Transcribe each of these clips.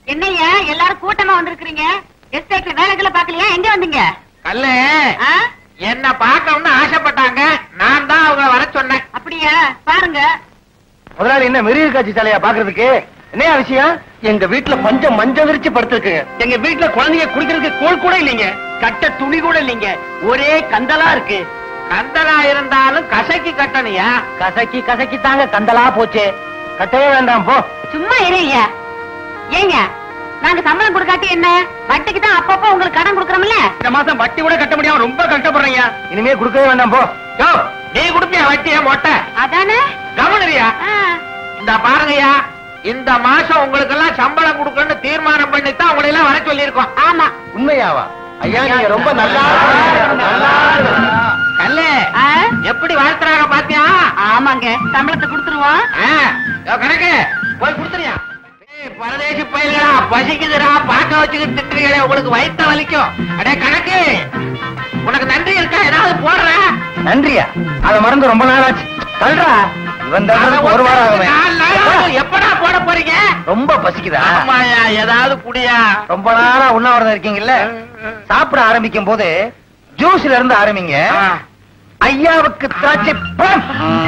என்னய்யா எல்லாரும் கூட்டமா வந்திருக்கிறீங்க எஸ்டேட்ல வேலைகளை பாக்கலையா எங்க வந்தீங்க கல்லு ஆ? என்ன பார்க்கணும்னு ஆசைப்பட்டாங்க நான் தான் அவங்க வர சொன்னேன் அப்படியா பாருங்க முதலாளி என்ன மிருக காட்சி சாலையா பாக்குறதுக்கு என்ன விஷயம் எங்க வீட்டுல பஞ்சம் மஞ்ச விரிச்சு படுத்திருக்கு எங்க வீட்டுல குழந்தைங்க குடிக்கிறதுக்கு கோல் கூட இல்லைங்க கட்ட துணி கூட இல்லைங்க ஒரே கந்தலா இருக்கு கந்தலா இருந்தாலும் கசக்கி கட்டணையா கசக்கி கசக்கி தாங்க கந்தலா போச்சு கட்டவே வேண்டாம் போ சும்மா இருங்க ஏங்க நாங்க சம்பளம் கொடுக்காட்டி என்ன வட்டிக்கு தான் அப்பப்போ உங்களுக்கு கடன் கொடுக்கறோம்ல இந்த மாசம் வட்டி கூட கட்ட முடியாம ரொம்ப கஷ்டப்படுறீங்க இனிமே கொடுக்கவே வேண்டாம் போ யோ நீ கொடுப்பியா வட்டிய மொட்டை அதானே கவனியா ஆ. இந்த பாருங்கய்யா இந்த மாசம் உங்களுக்கு எல்லாம் சம்பளம் கொடுக்கணும்னு தீர்மானம் பண்ணி தான் உங்களை எல்லாம் வர சொல்லியிருக்கோம் ஆமா உண்மையாவா ஐயா நீங்க ரொம்ப நல்லா நல்லா கல்லு ஆ? எப்படி வாழ்த்துறாங்க பாத்தியா ஆமாங்க சம்பளத்தை கொடுத்துருவோம் ஆ, யோ, கணக்கு போய் கொடுத்துறியா ஏய், பரதேசி பயில்களா பசிக்குதுடா பாக்க வச்சுக்கிட்டு திட்டுறீங்களே உங்களுக்கு வயித்த வலிக்கும் அடே கணக்கு உனக்கு நன்றி இருக்கா ஏதாவது போடுற நன்றியா அத மறந்து ரொம்ப நாள் ஆச்சு தள்ளுறா இவன் தள்ளுறதுக்கு ஒரு வாரம் ஆகுமே நாலு நாள் ஆகும். எப்படா போட போறீங்க ரொம்ப பசிக்குதா ஆமாயா ஏதாவது குடியா ரொம்ப நாளா உண்ணாவிரதம் இருக்கீங்கல்ல சாப்பிட ஆரம்பிக்கும் போது ஜூஸ்ல இருந்து ஆரம்பிங்க ஆ. ஐயாவுக்கு திராட்சை பழம்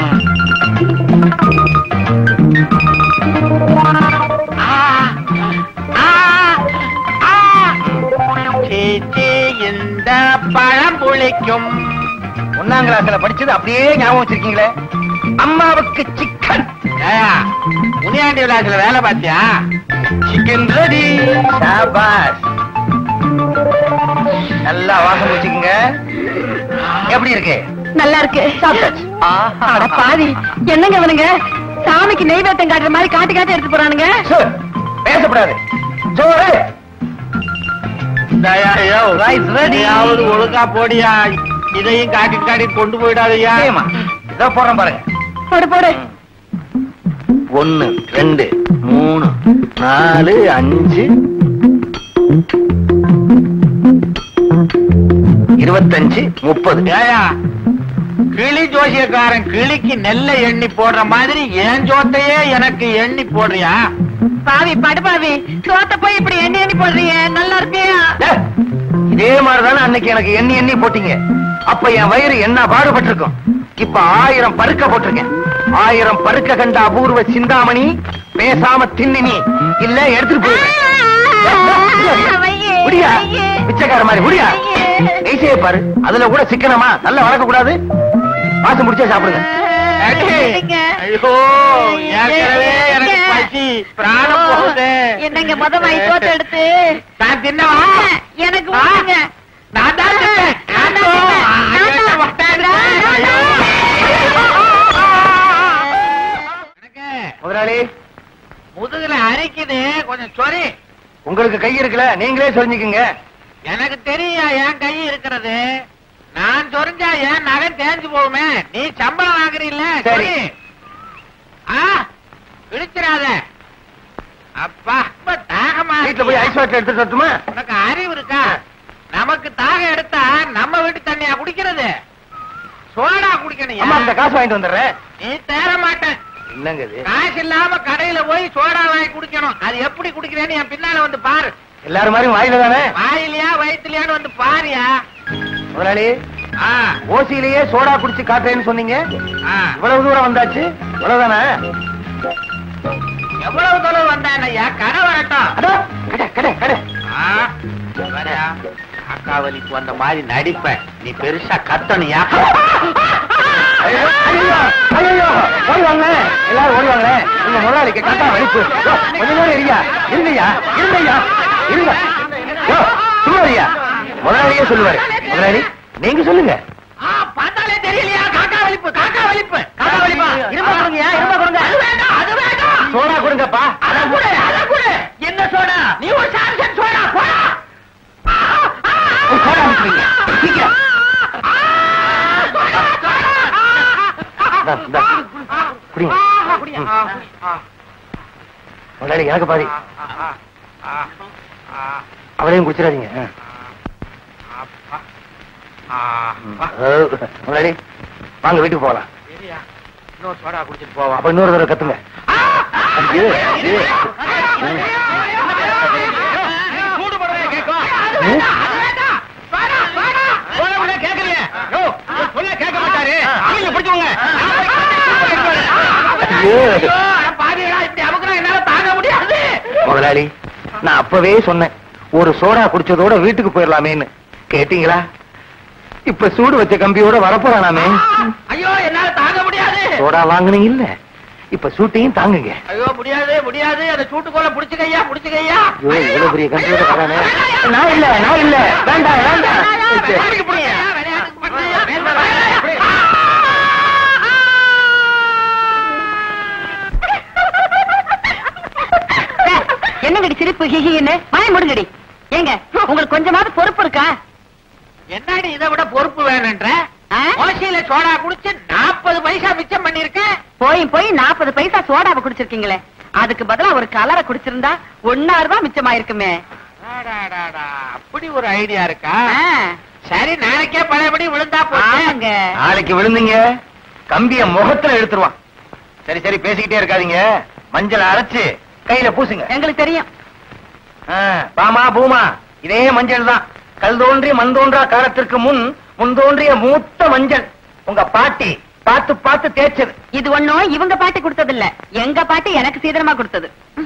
ஆ, ஆ, ஆ. சீ, சீ, இந்த பழம் புளிக்கும் ஒன்னாம் கிளாஸ்ல படிச்சது அப்படியே ஞாபகம் வச்சிருக்கீங்களே அம்மாவுக்கு சிக்கன் ஏயா, முனியாண்டி விலாசில வேலை பார்த்தியா சிக்கன் ரெடி சாபாஸ் நல்லா வாசம் வச்சுக்கோங்க எப்படி இருக்கு நல்லா இருக்கு சாப்பிட்டாச்சு. அட பாவி என்னங்க இவனுங்க சாமிக்கு நெய்வேத்தம் காட்டுற மாதிரி காட்டி காட்டி எடுத்து போறானுங்க சு, பேசக்கூடாது சோறு இந்தாயா, ஐயோ, Rice ready. நீயாவது ஒழுங்கா போடியா இதையும் காட்டிட்டு காட்டிட்டு கொண்டு போயிடாதயா ஏம்மா, இதோ போடுறேன் பாருங்க போடு போடு ஒன்னு ரெண்டு மூணு நாலு அஞ்சு இருபத்தஞ்சு முப்பது ஏயா கிளி ஜோசியக்காரன் கிளிக்கு நெல்லை எண்ணி போடுற மாதிரி என் ஜோத்தையே எனக்கு எண்ணி போடுறியா பாவி படுபாவி சோத்த போய் இப்படி எண்ணி எண்ணி போடுறீங்க நல்லா இருக்கியா ஏ, இதே மாதிரிதானே அன்னைக்கு எனக்கு எண்ணி எண்ணி போட்டீங்க அப்ப என் வயிறு என்ன பாடுபட்டிருக்கும் இப்ப ஆயிரம் பருக்க போட்டிருக்கேன் ஆயிரம் பருக்க கண்ட அபூர்வ சிந்தாமணி பேசாம தின்னினி இல்ல எடுத்துட்டு போயிரு வையே, முடியா வையே. பிச்சைக்கார மாதிரி முடியா வையே. நெய்சே பாரு அதுல கூட சிக்கனமா நல்லா வளர்க்க கூடாது மாசம் முடிச்சா சாப்பிடுங்க அடி. இல்லைங்க. ஐயோ ஏற்கனவே எனக்கு பசி பிராணம் போகுது என்னங்க முத வாய் சோத்த எடுத்து நான் தின்னவா எனக்கு ஆ? ஊட்டுங்க. நான் தான் தின்னேன். நான் தான் ஐயோ, தின்னேன். ஐயோ, நான் தான். வட்டாரு. நான் தான். ஐயோ. எனக்கு முதலாளி முதுகுல அரிக்குது கொஞ்சம் சொரி உங்களுக்கு கை இருக்குல்ல நீங்களே சொல்லிக்குங்க எனக்கு தெரியும் என் கை இருக்கிறது நான் சொரிஞ்சா என் நகை தேஞ்சு போகுமே நீ சம்பளம் வாங்குறீல்ல சரி. சொரி ஆ இடிச்சிடாத அப்பா அப்ப தாகமா வீட்டுல போய் ஐஸ் இருக்கு. வாட்டர் எடுத்துட்டு வரட்டுமா உனக்கு அறிவு இருக்கா நமக்கு தாகம் எடுத்தா நம்ம வீட்டு தண்ணியா குடிக்கிறது சோடா குடிக்கணும் அம்மா இந்த காசு வாங்கிட்டு வந்துடுறேன் நீ தேர மாட்டேன் என்னங்க இது காசு இல்லாம கடையில போய் சோடா வாங்கி குடிக்கணும் அது எப்படி குடிக்கிறேன்னு என் பின்னால வந்து பாரு எல்லாரும் மாதிரி வாயில தானே வாயிலையா வயிற்றுலயான்னு வந்து பாருயா முதலாளி ஆ ஓசியிலேயே சோடா குடிச்சு காட்டுறேன்னு சொன்னீங்க ஆ இவ்வளவு தூரம் வந்தாச்சு இவ்வளவுதானே எவ்வளவு தொலைவு வந்தானய்யா கடை வரட்டும் அடா, கடை கடை கடை ஆ, வரையா காக்காவலிக்கு வந்த மாதிரி நடிப்ப நீ பெருசா கத்தனியா ஐயோ, ஐயோ, ஐயோ, ஓடி வாங்க எல்லாரும் ஓடி வாங்க உங்க முதலாளிக்கு கட்டா வலிப்பு யோ, கொஞ்ச நேரம் இருங்க இருங்கய்யா இருங்கய்யா இருங்க யோ, சும்மா இருயா முதலாளியே சொல்லுவாரு முதலாளி நீங்க சொல்லுங்க ஆ, பார்த்தாலே தெரியலையா காக்கா வலிப்பு காக்கா வலிப்பு காக்கா வலிப்பா இரும்பா கொடுங்கய்யா, இரும்பா கொடுங்க. அது வேண்டாம் அது வேண்டாம் சோடா கொடுங்கப்பா அத கூட அத கூட என்ன சோடா நீ ஒரு சாம்சங் சோடா போடா ஆ, ஆ, ஒரு சோடா அனுப்புறீங்க சீக்கிரம் ஆ, சோடா, சோடா. இந்தா, இந்தா. குடிங்க ஆ, குடியா. ஆ, ஆ, முதலாளி எனக்கு பாதி ஆ, ஆ, ஆ, அவளையும் குடிச்சிடாதீங்க அப்பா. ஆ, அப்பா. முதலாளி வாங்க வீட்டுக்கு போகலாம் சரியா இன்னொரு சோடா குடிச்சிட்டு போவோம் அப்ப இன்னொரு தடவை கத்துங்க ஆ, ஆ, ஐயோ, ஐயோ. ஐயோ, ஐயோ, ஐயோ, ஐயோ, ஐயோ. சூடு போடுறதே கேட்கும். ம்? அது வேண்டாம். வேணாம், வேணாம். சொல்ல கேட்கலையே யோ சொல்ல கேட்க மாட்டாரு அவங்க பிடிச்சவங்க நான் போய் கட்டி எடுத்து வரேன். ஐயோ. ஐயோ, அட பாவிகளா, இப்படி அமுக்குனா என்னால தாங்க முடியாது முதலாளி நான் அப்பவே சொன்னேன் ஒரு சோடா குடிச்சதோட வீட்டுக்கு போயிடலாமேன்னு கேட்டீங்களா இப்ப சூடு வச்ச கம்பியோட வரப்போறானாமே ஐயோ என்னால தாங்க முடியாது சோடா வாங்குனீங்க இல்ல இப்ப சூட்டையும் தாங்குங்க ஐயோ முடியாது முடியாது அந்த சூட்டுக்கோல புடிச்சுக்கையா புடிச்சுக்கையா ஐயோ இவ்வளவு பெரிய கம்பியோட வரானே நான் இல்ல நான் இல்ல வேண்டாம் வேண்டாம் விளையாட்டுக்கு புடிங்க. விளையாட்டுக்கு பண்ணுங்க. என்னங்கடி சிரிப்பு ஹிஹின்னு வாய் முடுங்கடி ஏங்க உங்களுக்கு கொஞ்சமாவது பொறுப்பு இருக்கா என்னடி இதை விட பொறுப்பு வேணுன்ற ஆ? ஓசியில சோடா குடிச்சு நாற்பது பைசா மிச்சம் பண்ணிருக்கேன் போய் போய் நாற்பது பைசா சோடாவை குடிச்சிருக்கீங்களே அதுக்கு பதிலா ஒரு கலரை குடிச்சிருந்தா ஒன்னா ரூபாய் மிச்சமாயிருக்குமே அடாடாடா, அப்படி ஒரு ஐடியா இருக்கா ஆ, சரி நாளைக்கே பழையபடி விழுந்தா போச்சு ஆமாங்க நாளைக்கு விழுந்தீங்க கம்பிய முகத்துல எடுத்துருவான் சரி சரி பேசிக்கிட்டே இருக்காதீங்க மஞ்சள் அரைச்சு கையில பூசுங்க எங்களுக்கு தெரியும் ஆ, பாமா பூமா இதே மஞ்சள் தான் கல் தோன்றி மண் தோன்றா காலத்திற்கு முன் முன் தோன்றிய மூத்த மஞ்சள் உங்க பாட்டி பார்த்து பார்த்து தேய்ச்சது இது ஒண்ணும் இவங்க பாட்டி கொடுத்தது இல்ல எங்க பாட்டி எனக்கு சீதனமா கொடுத்தது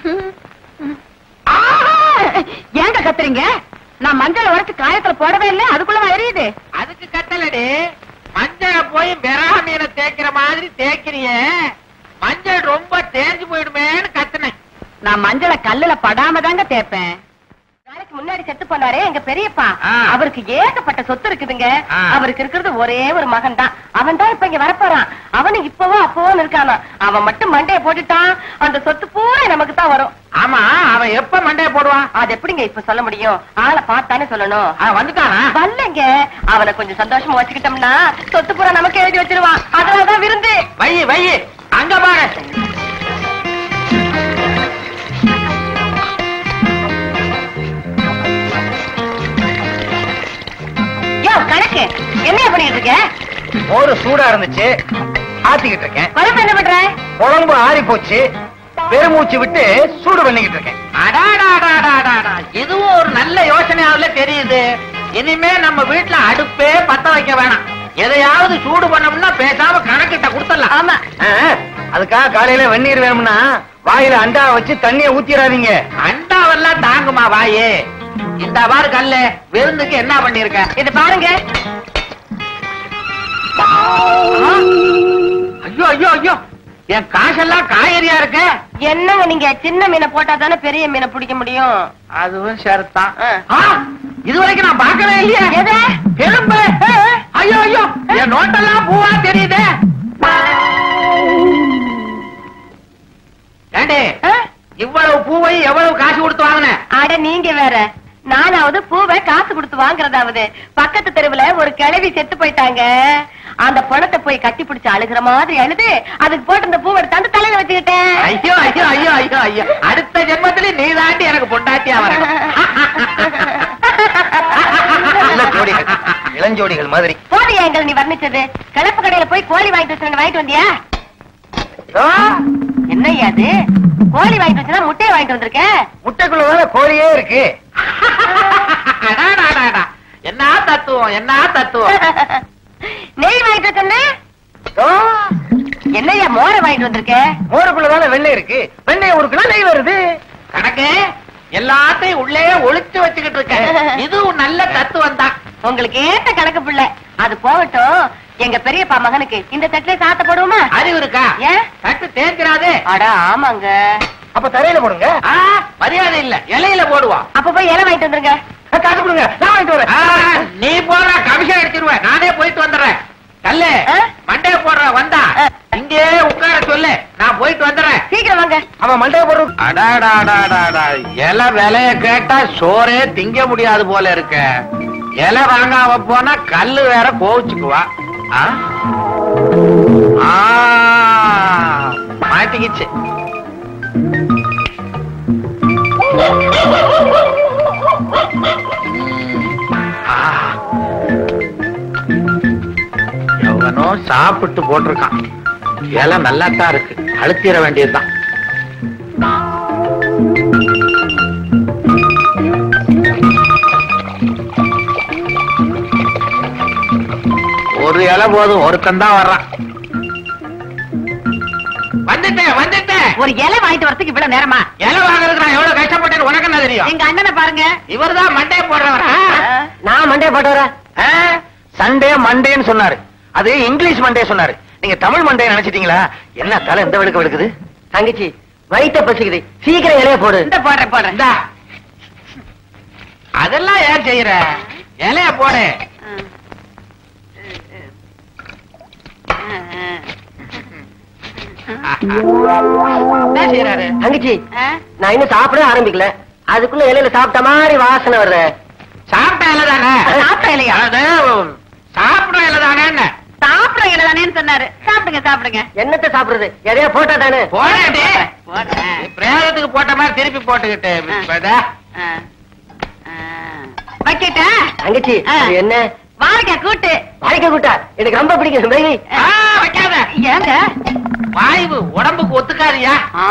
ஆ! ஏங்க கத்துறீங்க நான் மஞ்சள் உடைச்சு காயத்துல போடவே இல்லை அதுக்குள்ள எரியுது அதுக்கு கட்டலடி மஞ்சள போய் பெரா மீனை தேய்க்கிற மாதிரி தேய்க்கிறிய மஞ்சள் ரொம்ப தேஞ்சு போயிடுமேன்னு கத்துனேன் நான் மஞ்சளை கல்லுல படாம தாங்க தேய்ப்பேன் நாளைக்கு முன்னாடி செத்து போனாரே எங்க பெரியப்பா ஆ. அவருக்கு ஏகப்பட்ட சொத்து இருக்குதுங்க ஆ. அவருக்கு இருக்கிறது ஒரே ஒரு மகன் தான் அவன் தான் இப்ப இங்க வரப்போறான் அவனு இப்பவோ அப்பவோ இருக்கானா அவன் மட்டும் மண்டைய போட்டுட்டான் அந்த சொத்து பூரா நமக்கு தான் வரும் ஆமா அவன் எப்ப மண்டைய போடுவான் அது எப்படிங்க இப்ப சொல்ல முடியும் ஆளை பார்த்தானே சொல்லணும் அவன் வந்துட்டானா வரலங்க அவனை கொஞ்சம் சந்தோஷமா வச்சுக்கிட்டோம்னா சொத்து பூரா நமக்கு எழுதி வச்சிருவான் அதனாலதான் விருந்து வை வை அங்க பாரு யோ கணக்கு என்ன பண்ணிட்டு இருக்க ஒரு சூடா இருந்துச்சு ஆத்திக்கிட்டு இருக்கேன் குழம்பு என்ன பண்ற குழம்பு ஆறி போச்சு பெருமூச்சு விட்டு சூடு பண்ணிக்கிட்டு இருக்கேன் அடாடாடாடாடாடா இதுவும் ஒரு நல்ல யோசனையாவுல தெரியுது இனிமே நம்ம வீட்டுல அடுப்பே பத்த வைக்க வேணாம் எதையாவது சூடு பண்ணோம்னா பேசாம கணக்கிட்ட கொடுத்துடலாம் ஆமா ஆ, அதுக்காக காலையில வெந்நீர் வேணும்னா வாயில அண்டா வச்சு தண்ணிய ஊத்திராதீங்க அண்டாவெல்லாம் தாங்குமா வாயே இந்த பாரு கல்லு விருந்துக்கு என்ன பண்ணிருக்க இது பாருங்க ஐயோ ஐயோ ஐயோ என் காசெல்லாம் காய்கறியா இருக்க என்னங்க நீங்க சின்ன மீனை போட்டா தானே பெரிய மீனை பிடிக்க முடியும் அதுவும் சரிதான் ஆ. ஆ, இது வரைக்கும் நான் பார்க்கவே இல்லையா எது? எலும்பு ஐயோ ஐயோ என் நோட்டெல்லாம் பூவா தெரியுதே ஏண்டே ஆ? இவ்வளவு பூவை எவ்வளவு காசு கொடுத்து வாங்கின அட நீங்க வேற நானாவது பூவை காசு கொடுத்து வாங்குறதாவது பக்கத்து தெருவுல ஒரு கிழவி செத்து போயிட்டாங்க அந்த பணத்தை போய் கட்டி பிடிச்சு அழுகிற மாதிரி அழுது அதுக்கு போட்டு இந்த பூவை எடுத்தாந்து தலையில வச்சுக்கிட்டேன் ஐயோ ஐயோ ஐயோ ஐயோ ஐயோ அடுத்த ஜென்மத்திலே நீ தாண்டி எனக்கு பொண்டாட்டியா வரணும் நல்ல ஜோடிகள் இளஞ்சோடிகள் மாதிரி போதியா எங்கள் நீ வர்ணிச்சது கிளப்பு கடையில போய் கோழி வாங்கிட்டு வச்சு வாங்கிட்டு வந்தியா ஆ, என்னய்யா அது கோழி வாங்கிட்டு வச்சுனா முட்டையை வாங்கிட்டு வந்திருக்கேன் முட்டைக்குள்ளதான கோழியே இருக்கு அடாடாடாடா. என்ன தத்துவம் என்ன தத்துவம் நெய் வாங்கிட்டு வச்சேன் ஆ, என்னய்யா மோரை வாங்கிட்டு வந்திருக்க மோருக்குள்ளதான வெண்ணெய் இருக்கு வெண்ணெய் ஒரு கிலோ நெய் வருது கணக்கு எல்லாத்தையும் உள்ளே ஒளிச்சு வச்சுக்கிட்டு இருக்க இதுவும் நல்ல தத்துவம் தான் உங்களுக்கு ஏத்த கணக்கு பிள்ளை அது போகட்டும் எங்க பெரியப்பா மகனுக்கு இந்த தட்டுல சாத்த போடுவோமா அறிவு இருக்கா ஏன் தட்டு தேஞ்சிராதே அட ஆமாங்க அப்ப தரையில போடுங்க ஆ, மரியாதை இல்ல இலையில போடுவான் அப்ப போய் இலை வாங்கிட்டு வந்துருங்க காசு கொடுங்க நான் வாங்கிட்டு வரேன் ஆ, நீ போற கமிஷன் அடிச்சிருவேன் நானே போயிட்டு வந்துடுறேன் கல்லு ஆ? மண்டைய போடுற வந்தா ஆ. இங்கே உட்கார சொல்லு நான் போயிட்டு வந்துடுறேன் சீக்கிரம் வாங்க அவன் மண்டைய போடுற அடாடாடாடாடா இலை விலைய கேட்டா சோறே திங்க முடியாது போல இருக்க இலை வாங்காம போனா கல்லு வேற கோவிச்சுக்குவா ஆ? ஆ, மாட்டிக்கிச்சு ஆ. எவனோ சாப்பிட்டு போட்டிருக்கான் இலை நல்லா தான் இருக்கு அழுத்திட வேண்டியதுதான் ஒரு இலை போதும் ஒருத்தன் தான் வர்றான் வந்துட்டேன் வந்துட்டேன் ஒரு இலை வாங்கிட்டு வரதுக்கு இவ்வளவு நேரமா இலை வாங்குறதுக்கு நான் எவ்வளவு கஷ்டப்பட்டேன்னு உனக்கு என்ன தெரியும் எங்க அண்ணனை பாருங்க இவர்தான் மண்டே போடுறவரா நான் மண்டே போட்டு வரேன் சண்டே மண்டேன்னு சொன்னாரு அது இங்கிலீஷ் மண்டே சொன்னாரு நீங்க தமிழ் மண்டே நினைச்சிட்டீங்களா என்ன தலை எந்த வெளுக்க வெளுக்குது தங்கச்சி வயித்த பசிக்குது சீக்கிரம் இலைய போடு இந்த போடுறேன் போடுறேன் இந்தா. அதெல்லாம் ஏன் செய்யற இலைய போடு என்ன செய்யறாரு தங்கச்சி நான் இன்னும் சாப்பிடவே ஆரம்பிக்கல அதுக்குள்ள இலையில சாப்பிட்ட மாதிரி வாசனை வருது சாப்பிட்ட இலை தானே சாப்பிட்ட இலையா? அதாவது சாப்பிட இலை தானே சாப்பிடுற இலை தானேன்னு சொன்னாரு சாப்பிடுங்க சாப்பிடுங்க என்னத்த சாப்பிடுறது எதையா போட்டா தானே போடே போடுறேன். பிரயோகத்துக்கு போட்ட மாதிரி திருப்பி போட்டுக்கிட்டு இப்ப இதா. ஆ. ஆ. வைக்கட்டா தங்கச்சி ஆ. அது என்ன வாழைக்காய் கூட்டு வாய்க்க கூட்டா எனக்கு ரொம்ப பிடிக்கும் வெயி ஆ, வைக்காத ஏங்க வாய்வு உடம்புக்கு ஒத்துக்காதியா ஆ,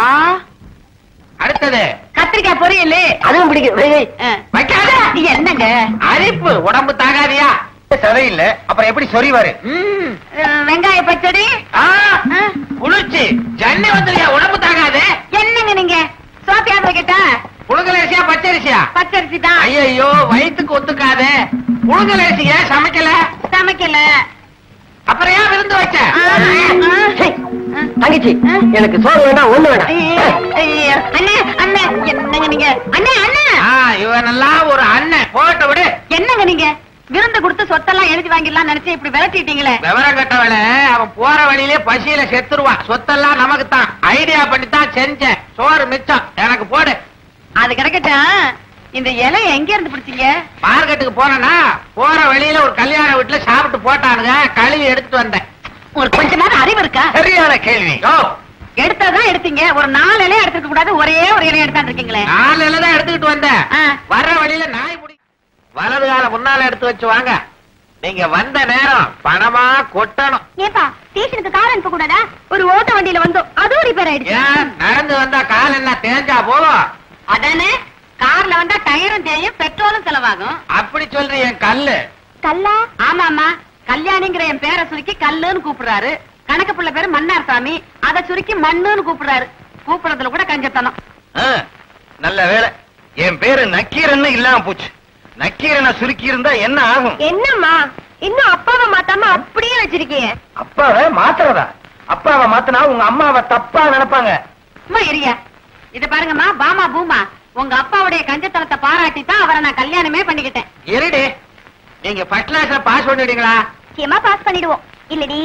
அடுத்தது கத்திரிக்காய் பொரியல் அதுவும் பிடிக்கும் வெயி ஆ. வைக்காத என்னங்க அரிப்பு உடம்பு தாகாதியா சரியில்லை அப்புறம் எப்படி சொறிவாரு ம். ஆ, வெங்காய பச்சடி ஆ, ஆ. குளிர்ச்சி ஜன்னி வந்துருயா உடம்பு தாகாது என்னங்க நீங்க சோத்தியாவது வைக்கட்டா புழுங்கலரிசியா பச்சரிசியா பச்சரிசி தான் ஐயோ வயித்துக்கு ஒத்துக்காது புழுங்கலரிசி ஏன் சமைக்கல சமைக்கல அப்புறம் ஏன் விருந்து வச்ச ஆ, ஆ. சீ, தங்கச்சி எனக்கு சோறு வேண்டாம் ஒண்ணு ஐயோ, வேண்டாம் ஐயோ. அண்ணே அண்ணே என்னங்க நீங்க அண்ணே அண்ணே ஆ, இவனெல்லாம் ஒரு அண்ணன் போட்டு விடு என்னங்க நீங்க விருந்து கொடுத்து சொத்தெல்லாம் எழுதி வாங்கிடலாம் நினைச்சு இப்படி விரட்டிட்டீங்களே விவரம் கட்டவள அவன் போற வழியிலே பசியில செத்துருவான் சொத்தெல்லாம் நமக்கு தான் ஐடியா பண்ணி தான் செஞ்சேன் சோறு மிச்சம் எனக்கு போடு அது கிடக்கட்டும் இந்த இலை எங்க இருந்து பிடிச்சீங்க மார்க்கெட்டுக்கு போனேன்னா போற வழியில ஒரு கல்யாண வீட்டுல சாப்பிட்டு போட்டானுங்க கழுவி எடுத்துட்டு வந்தேன் உங்களுக்கு கொஞ்ச நேரம் அறிவு இருக்கா சரியான கேள்வி யோ, எடுத்ததான் எடுத்தீங்க ஒரு நாலு இலையும் எடுத்துக்க கூடாது ஒரே ஒரு இலையும் எடுத்தாந்து இருக்கீங்களே நாலு இலை தான் எடுத்துக்கிட்டு வந்தேன் ஆ. வர்ற வழியில நாய் முடி வலது கால முன்னால எடுத்து வச்சு வாங்க நீங்க வந்த நேரம் பணமா கொட்டணும் ஏப்பா ஸ்டேஷனுக்கு கார் அனுப்ப கூடாதா ஒரு ஓட்ட வண்டியில வந்தோம் அதுவும் ரிப்பேர் ஆயிடுச்சு ஏன் நடந்து வந்தா கால் என்ன தேஞ்சா போதும் அதானே கார்ல வந்தா டயரும் தேயும் பெட்ரோலும் செலவாகும் அப்படி சொல்ற என் கல்லு கல்லா ஆமா ஆமா கல்யாணிங்கிற என் பேரை சுருக்கி கல்லுன்னு கூப்பிடுறாரு கணக்கு பிள்ளை பேரு மன்னார் சாமி அத சுருக்கி மண்ணுன்னு கூப்பிடுறாரு கூப்பிடுறதுல கூட கஞ்சத்தனம் ஆ, நல்ல வேலை என் பேரு நக்கீரன்னு இல்லாம போச்சு நக்கீரனை சுருக்கி இருந்தா என்ன ஆகும் என்னம்மா இன்னும் அப்பாவை மாத்தாம அப்படியே வச்சிருக்கீங்க அப்பாவை மாத்துறதா அப்பாவை மாத்தினா உங்க அம்மாவை தப்பா நினைப்பாங்க அம்மா எரியா இது பாருங்கம்மா பாமா பூமா உங்க அப்பாவுடைய கஞ்சத்தனத்தை பாராட்டி தான் அவரை நான் கல்யாணமே பண்ணிக்கிட்டேன் இருடி நீங்க ஃபர்ஸ்ட் கிளாஸ்ல பாஸ் பண்ணிடுங்களா நிச்சயமா பாஸ் பண்ணிடுவோம் இல்லடி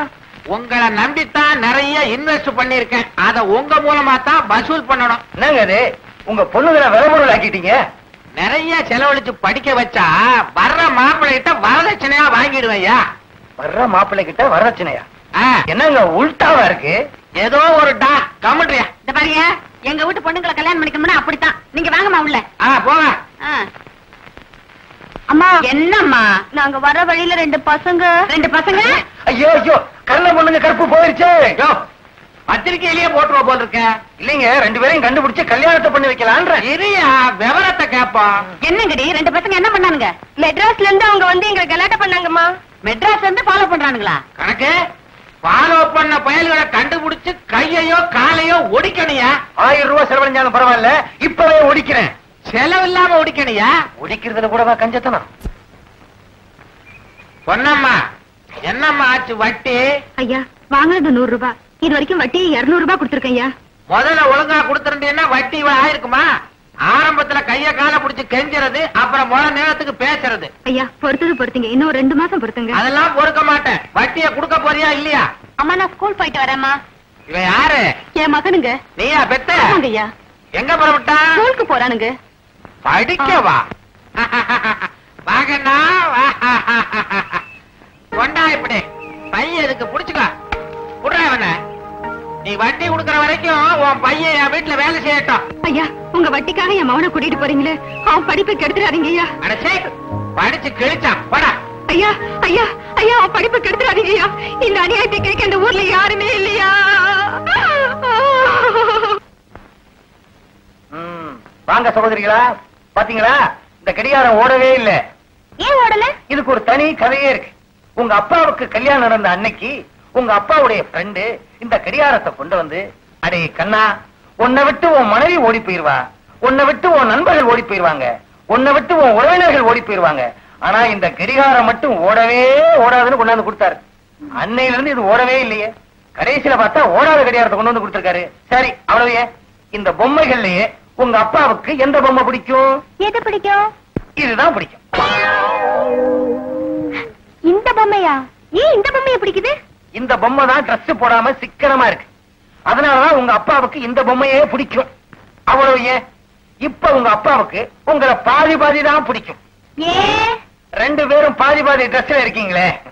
உங்களை நம்பித்தான் நிறைய இன்வெஸ்ட் பண்ணிருக்கேன் அத உங்க மூலமா தான் வசூல் பண்ணணும் என்னங்க அது உங்க பொண்ணுகளை விளம்பரம் ஆக்கிட்டீங்க நிறைய செலவழிச்சு படிக்க வச்சா வர்ற மாப்பிள்ளை கிட்ட வரதட்சணையா வாங்கிடுவையா வர்ற மாப்பிள்ளை கிட்ட வரதட்சணையா ஆ, என்னங்க உள்டாவா இருக்கு ஏதோ ஒரு டா கமெண்ட்ரியா இந்த பாருங்க எங்க வீட்டு பொண்ணுங்களை கல்யாணம் பண்ணிக்கணும்னா அப்படித்தான் நீங்க வாங்கம்மா உள்ள ஆ போங்க அம்மா என்னம்மா நாங்க வர வழியில ரெண்டு பசங்க ரெண்டு பசங்க ஐயோ ஐயோ கண்ண பொண்ணுங்க கருப்பு போயிருச்சு யோ, பத்திரிக்கையிலேயே போட்டுருவ போல் இருக்க இல்லைங்க ரெண்டு பேரையும் கண்டுபிடிச்சு கல்யாணத்தை பண்ணி வைக்கலான்ற இரியா விவரத்தை கேப்போம் என்னங்கடி ரெண்டு பசங்க என்ன பண்ணானுங்க மெட்ராஸ்ல இருந்து அவங்க வந்து எங்களை கலாட்ட பண்ணாங்கம்மா மெட்ராஸ்ல இருந்து ஃபாலோ பண்றானுங்களா கணக்கு ஃபாலோ பண்ண பயல்களை கண்டுபிடிச்சு கையையோ காலையோ ஒடிக்கணியா ஆயிரம் ரூபாய் செலவழிஞ்சாலும் பரவாயில்ல இப்பவே ஒடிக்கிறேன் செலவில்லாம ஒடிக்கணியா ஒடிக்கிறதுல கூடவா கஞ்சத்தனம் பொன்னம்மா என்னம்மா ஆச்சு வட்டி ஐயா வாங்கினது நூறு ரூபாய் இது வரைக்கும் வட்டி இருநூறு ரூபாய் கொடுத்துருக்கேன் ஐயா முதல்ல ஒழுங்கா கொடுத்திருந்தீங்கன்னா வட்டி இவ்வளவு ஆயிருக்குமா ஆரம்பத்துல கைய கால புடிச்சு கெஞ்சுறது அப்புறம் முழ நேரத்துக்கு பேசுறது ஐயா பொறுத்தது பொறுத்தீங்க இன்னும் ரெண்டு மாசம் பொறுத்துங்க அதெல்லாம் பொறுக்க மாட்டேன் வட்டிய குடுக்க போறியா இல்லையா அம்மா நான் ஸ்கூல் போயிட்டு வரேம்மா இவன் யாரு என் மகனுங்க நீயா பெத்த ஆமாங்க ஐயா எங்க புறப்பட்டா ஸ்கூலுக்கு போறானுங்க படிக்கவா வாங்கண்ணா வா. கொண்டா இப்படி பையன் இதுக்கு புடிச்சுக்க புடுற அவன நீ வட்டி கொடுக்கற வரைக்கும் உன் பையன் என் வீட்டுல வேலை செய்யட்டும் ஐயா உங்க வட்டிக்காக என் மகனை கூட்டிட்டு போறீங்களே அவன் படிப்பை கெடுத்துறாதீங்க ஐயா அடச்சே படிச்சு கிழிச்சான் போடா ஐயா ஐயா ஐயா அவன் படிப்பை கெடுத்துறாதீங்க ஐயா இந்த அநியாயத்தை கேட்க இந்த ஊர்ல யாருமே இல்லையா ம், வாங்க சகோதரிகளா பாத்தீங்களா இந்த கடிகாரம் ஓடவே இல்ல ஏன் ஓடல இதுக்கு ஒரு தனி கதையே இருக்கு உங்க அப்பாவுக்கு கல்யாணம் நடந்த அன்னைக்கு உங்க அப்பாவுடைய ஃப்ரெண்டு இந்த கடிகாரத்தை கொண்டு வந்து அடே கண்ணா உன்னை விட்டு உன் மனைவி ஓடி போயிருவா உன்னை விட்டு உன் நண்பர்கள் ஓடி போயிருவாங்க உன்னை விட்டு உன் உறவினர்கள் ஓடி போயிருவாங்க ஆனா இந்த கடிகாரம் மட்டும் ஓடவே ஓடாதுன்னு கொண்டாந்து கொடுத்தாரு அன்னையில இருந்து இது ஓடவே இல்லையே கடைசியில பார்த்தா ஓடாத கடிகாரத்தை கொண்டு வந்து கொடுத்திருக்காரு சரி அவ்வளவு இந்த பொம்மைகள்லயே உங்க அப்பாவுக்கு எந்த பொம்மை பிடிக்கும் எது பிடிக்கும் இதுதான் பிடிக்கும் இந்த பொம்மையா ஏன் இந்த பொம்மைய பிடிக்குது இந்த பொம்மை தான் Dress போடாம சிக்கனமா இருக்கு அதனாலதான் உங்க அப்பாவுக்கு இந்த பொம்மையே பிடிக்கும் அவ்வளவு ஏன் இப்ப உங்க அப்பாவுக்கு உங்களை பாதி பாதி தான் பிடிக்கும் ஏன் ரெண்டு பேரும் பாதி பாதி ட்ரெஸ்ல இருக்கீங்களே